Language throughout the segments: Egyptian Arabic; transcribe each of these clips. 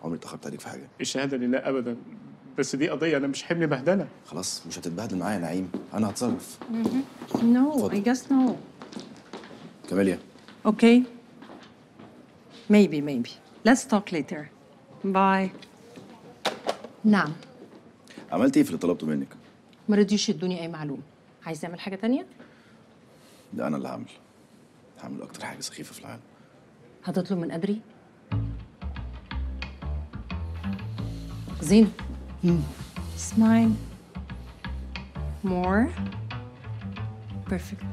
عمري اتاخرت عليك في حاجه الشهاده لله ابدا بس دي قضيه انا مش حمل بهدله خلاص مش هتتبهدل معايا يا نعيم انا هتصرف No, I guess no. كاميليا Okay. Maybe, maybe. Let's talk later. Bye. نعم عملت ايه في اللي طلبته منك ما رضيوش يدوني اي معلومه عايز تعمل حاجه تانية ده انا اللي هعمل هعمل اكتر حاجه سخيفه في العالم هتطلب من أدري زين Smile. More. Perfect.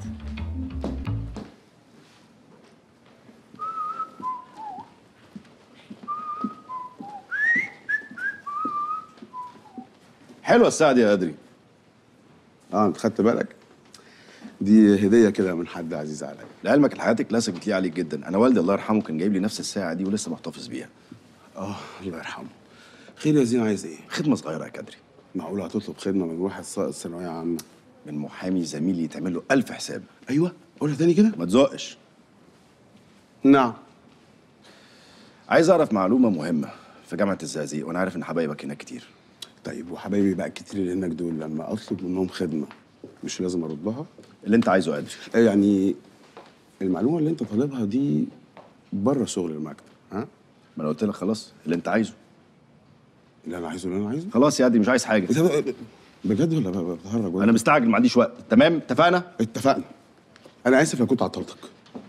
حلوه الساعه دي يا ادري اه انت خدت بالك دي هديه كده من حد عزيز عليا لعلمك الحياه كلاسيك بتليق عليك جدا انا والدي الله يرحمه كان جايب لي نفس الساعه دي ولسه محتفظ بيها اه الله يرحمه خير يا زين عايز ايه خدمه صغيره يا كدري معقول هتطلب خدمه من واحد ساقط ثانويه عامه من محامي زميلي يتعمل له ألف حساب ايوه قولها تاني كده ما تزقش نعم عايز اعرف معلومه مهمه في جامعه الزقازيق وانا عارف ان حبايبك هناك كتير طيب وحبايبي بقى كتير اللي هناك دول لما اطلب منهم خدمه مش لازم ارد لها اللي انت عايزه يا ادري آه يعني المعلومه اللي انت طالبها دي بره شغل المكتب ها ما انا قلت لك خلاص اللي انت عايزه اللي انا عايزه اللي انا عايزه خلاص يا ادري مش عايز حاجه إنت بجد ولا ب- بتهرج ولا انا مستعجل ما عنديش وقت تمام اتفقنا اتفقنا انا اسف لو كنت عطلتك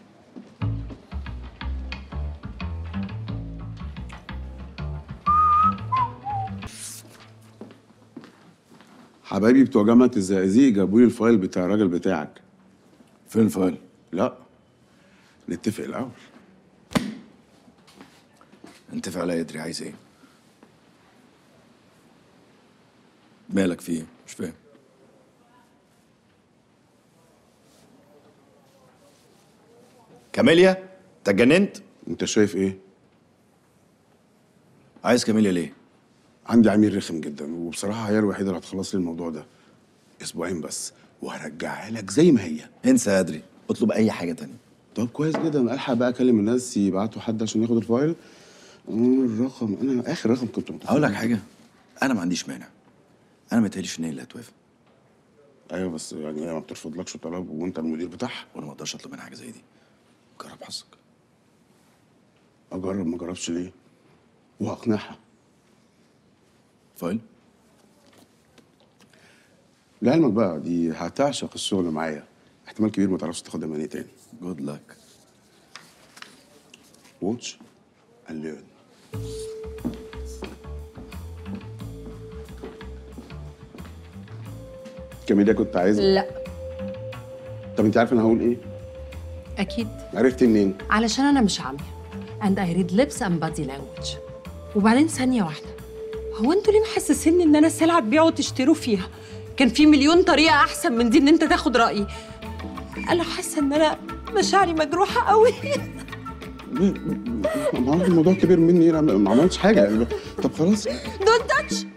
حبايبي بتوع جامعة الزقازيق جابوا لي الفايل بتاع الراجل بتاعك فين الفايل لا نتفق الأول انت عليا يا ادري عايز ايه مالك فيه مش فاهم كاميليا انت اتجننت أنت شايف إيه؟ عايز كاميليا ليه عندي عميل رخم جدا وبصراحة هي الوحيدة اللي هتخلص لي الموضوع ده أسبوعين بس وهرجعها لك زي ما هي انسى يا ادري اطلب اي حاجه تانية طب كويس جدا الحق بقى اكلم الناس يبعتوا حد عشان ياخد الفايل آه، الرقم انا اخر رقم كنت متفق اقول لك حاجه انا ما عنديش مانع انا ما تهيأليش ان هي اللي هتوافق ايوه بس يعني هي ما بترفضلكش طلب وانت المدير بتاعها وانا ما اقدرش اطلب منها حاجه زي دي جرب حظك اجرب ما جربش ليه وهقنعها فايل لعلمك بقى دي هتعشق الشغل معايا احتمال كبير ما تعرفش تاخدها مني تاني جود لك واتش اند ليرن كاميليا كنت عايزة لا طب انت عارف انا هقول ايه؟ أكيد عرفتي منين؟ علشان أنا مش عامية and I read lips and body language وبعدين ثانية واحدة هو انتوا ليه محسسيني ان انا سلعة تبيعوا وتشتروا فيها؟ كان في مليون طريقة أحسن من دي ان انت تاخد رأيي أنا حاسة ان أنا مشاعري مجروحة قوي ما هو الموضوع كبير مني انا ما عملتش حاجه يعني طب خلاص دون تاتش